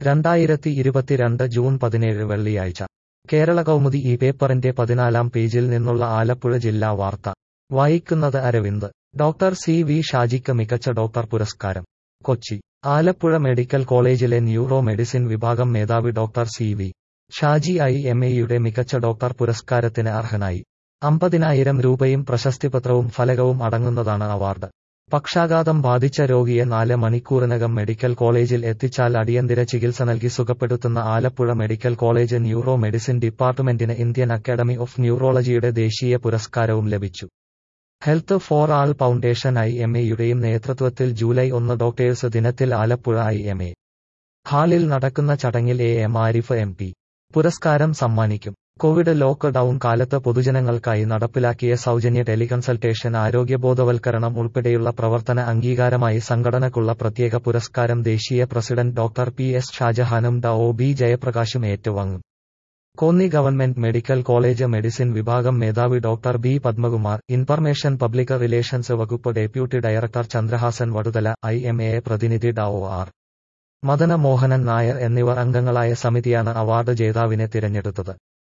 രണ്ടായിരത്തി ഇരുപത്തിരണ്ട് ജൂൺ പതിനേഴ് വെള്ളിയാഴ്ച കേരള കൗമുദി ഈ പേപ്പറിന്റെ പതിനാലാം പേജിൽ നിന്നുള്ള ആലപ്പുഴ ജില്ലാ വാർത്ത വായിക്കുന്നത് അരവിന്ദ് ഡോക്ടർ സി വി ഷാജിക്ക് മികച്ച ഡോക്ടർ പുരസ്കാരം കൊച്ചി ആലപ്പുഴ മെഡിക്കൽ കോളേജിലെ ന്യൂറോ മെഡിസിൻ വിഭാഗം മേധാവി doctor C V Shaji I M എയുടെ മികച്ച ഡോക്ടർ പുരസ്കാരത്തിന് അർഹനായി അമ്പതിനായിരം രൂപയും പ്രശസ്തിപത്രവും ഫലകവും അടങ്ങുന്നതാണ് അവാർഡ് പക്ഷാഘാതം ബാധിച്ച രോഗിയെ നാല് മണിക്കൂറിനകം മെഡിക്കൽ കോളേജിൽ എത്തിച്ചാൽ അടിയന്തര ചികിത്സ നൽകി സുഖപ്പെടുത്തുന്ന Alappuzha medical college neuro medicine ഡിപ്പാർട്ട്മെന്റിന് ഇന്ത്യൻ അക്കാദമി ഓഫ് ന്യൂറോളജിയുടെ ദേശീയ പുരസ്കാരവും ലഭിച്ചു health for all foundation I M എയുടെയും നേതൃത്വത്തിൽ ജൂലൈ ഒന്ന് ഡോക്ടേഴ്സ് ദിനത്തിൽ ആലപ്പുഴ ഐ എം എ ഹാളിൽ നടക്കുന്ന ചടങ്ങിൽ A M Arif M P പുരസ്കാരം സമ്മാനിക്കും കോവിഡ് ലോക്ക് ഡൌൺ കാലത്ത് പൊതുജനങ്ങൾക്കായി നടപ്പിലാക്കിയ സൗജന്യ ടെലികൺസൾട്ടേഷൻ ആരോഗ്യബോധവൽക്കരണം ഉൾപ്പെടെയുള്ള പ്രവർത്തന അംഗീകാരമായി സംഘടനക്കുള്ള പ്രത്യേക പുരസ്കാരം ദേശീയ പ്രസിഡന്റ് ഡോക്ടർ പി എസ് ഷാജഹാനും ഡ ഒ ബി ജയപ്രകാശും ഏറ്റുവാങ്ങും Konni government medical college medicine വിഭാഗം മേധാവി doctor B Padmakumar information public relations വകുപ്പ് deputy director Chandrahasan Vaduthala I M A പ്രതിനിധി ഡ ഒ ആർ മദന മോഹനൻ നായർ എന്നിവർ അംഗങ്ങളായ സമിതിയാണ് അവാർഡ് ജേതാവിനെ തിരഞ്ഞെടുത്തത്